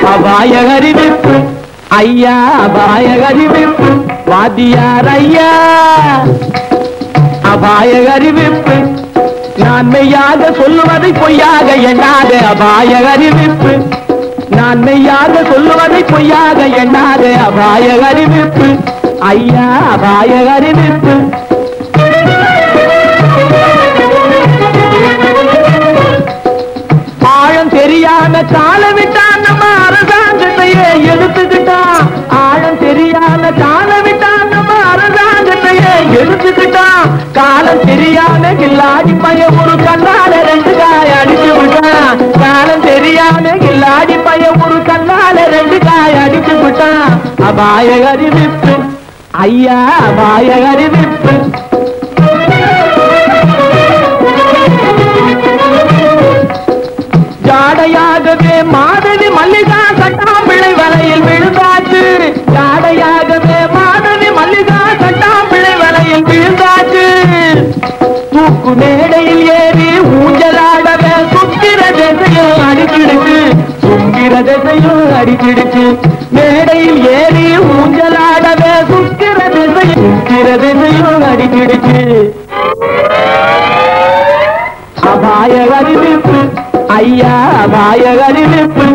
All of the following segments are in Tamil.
அபாய அறிவிப்பு ஐயா அபாய அறிவிப்பு வாத்தியார் ஐயா அபாய அறிவிப்பு நான் மெய்யாக சொல்லுவதை பொய்யாக எண்ணாத அபாய அறிவிப்பு நான் மெய்யாக சொல்லுவதை பொய்யாக எண்ணாத அபாய அறிவிப்பு ஐயா அபாய அறிவிப்பு ஆழம் தெரியாம கால விட்டான் நம்ம அரசாங்கத்தையே எடுத்துக்கிட்டான் ஆழம் தெரியாம கால விட்டான் நம்ம அரசாங்கத்தையே எடுத்துக்கிட்டான் காலம் தெரியாம கில்லாடி பைய ஒரு கண்ணால ரெண்டு காய அடிச்சு விட்டான் காலம் தெரியாம கில்லாடி பைய ஒரு கண்ணால ரெண்டு காய அடிச்சு விட்டான் அபாய அறிவிப்பு ஐயா அபாய அறிவிப்பு ஜாடையாகவே மாதவி மல்லிகா சட்டாம்பிள்ளை வலையில் விழுந்தாச்சு ஜாடையாகவே மாதவி மல்லிகா சட்டாம்பிள்ளை வலையில் விழுந்தாச்சு தூக்கு மேடையில் ஏறி ஊஞ்சலாடவே சுக்கிர திசையும் அடிக்கிடுச்சு சுக்கிர திசையும் அடிக்கிடுச்சு மேடையில் ஏறி ஊஞ்சலாடவே சுக்கிர திசையும் சுக்கிர திசையும் அடிக்கிடுச்சு அபாய அறிவிப்பு ஐயா அபாய அறிவிப்பு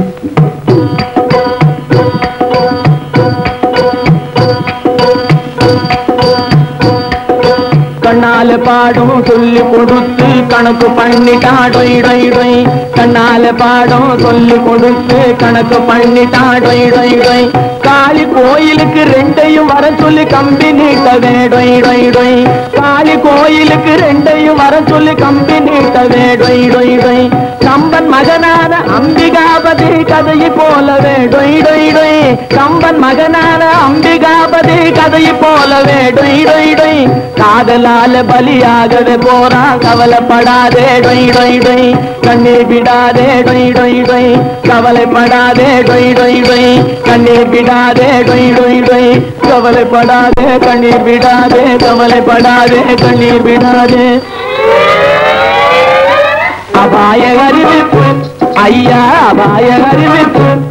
கண்ணால பாடம் சொல்லி கொடுத்து கணக்கு பண்ணிட்டா டொய் டொய் டொய் கண்ணால பாடம் சொல்லி கொடுத்து கணக்கு பண்ணிட்டா டொய் டொய் டொய் காளி கோயிலுக்கு ரெண்டையும் வர சொல்லி கம்பி நீட்டவே டொய் டொய் டொய் காளி கோயிலுக்கு ரெண்டையும் வர சொல்லி கம்பி நீட்டவே டொய் டொய் டொய் கம்பன் மகனான அம்பிகாபதி கதையை போலவே டொய் டொய் டொய் கம்பன் மகனான அம்பிகாபதி கதையை போலவே டொய் டொய் டொய் காதலால பலியாகவே போறா கவலைப்படாதே டொய் டொய் டொய் கண்ணீர் விடாதே டொய் டொய் டொய் கவலைப்படாதே டொய் டொய் டொய் கண்ணீர் விடாதே டொய் டொய் டொய் கவலைப்படாதே கண்ணீர் விடாதே கவலைப்படாதே கண்ணீர் விடாதே அபாய அறிவிப்பு ஐயா அபாய அறிவிப்பு